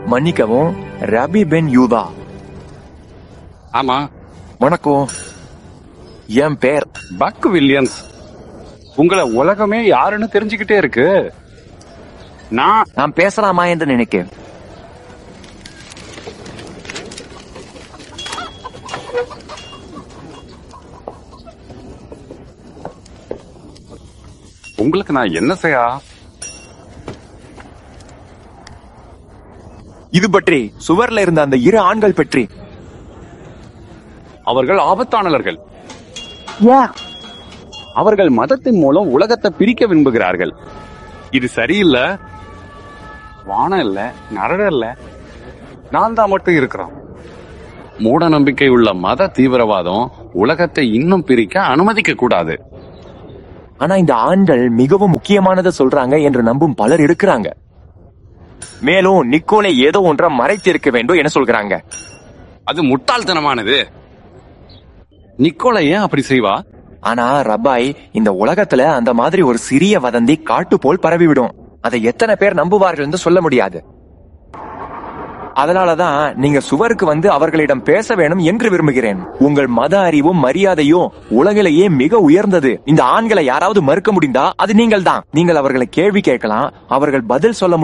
மன்னிக்கவும் ரபி பென் யூதா ஆமா வணக்கம் என் பேர் பக் வில்லியம்ஸ் உங்களை உலகமே யாருன்னு தெரிஞ்சுக்கிட்டே இருக்கு நான் நான் பேசலாமா என்று நினைக்கிறேன் உங்களுக்கு நான் என்ன செய்யா இது பற்றி சுவர்ல இருந்த அந்த இரு ஆண்கள் பற்றி அவர்கள் ஆபத்தானவர்கள் அவர்கள் மதத்தின் மூலம் உலகத்தை பிரிக்க விரும்புகிறார்கள் இது சரியில்லை வானம் இல்ல நரட இல்ல நான் தான் மட்டும் இருக்கிறோம் மூட நம்பிக்கை உள்ள மத தீவிரவாதம் உலகத்தை இன்னும் பிரிக்க அனுமதிக்க கூடாது ஆனா இந்த ஆண்கள் மிகவும் முக்கியமானதை சொல்றாங்க என்று நம்பும் பலர் இருக்கிறாங்க மேலும் நிக்கோலை ஏதோ ஒன்றை மறைத்திருக்க வேண்டும் என சொல்கிறாங்க அது முட்டாள்தனமானது நிக்கோலை ஏன் அப்படி செய்வா ஆனா ரபாய் இந்த உலகத்துல அந்த மாதிரி ஒரு சிறிய வதந்தி காட்டு போல் பரவிவிடும் அதை எத்தனை பேர் நம்புவார்கள் என்று சொல்ல முடியாது அதனாலதான் நீங்க சுவருக்கு வந்து அவர்களிடம் பேச வேணும் என்று விரும்புகிறேன் உங்கள் மத அறிவும் மரியாதையும் உலகிலேயே மிக உயர்ந்தது இந்த ஆண்களை யாராவது மறுக்க முடிந்தா அது நீங்கள் தான் நீங்கள் அவர்களை கேள்வி கேட்கலாம் அவர்கள் பதில் சொல்ல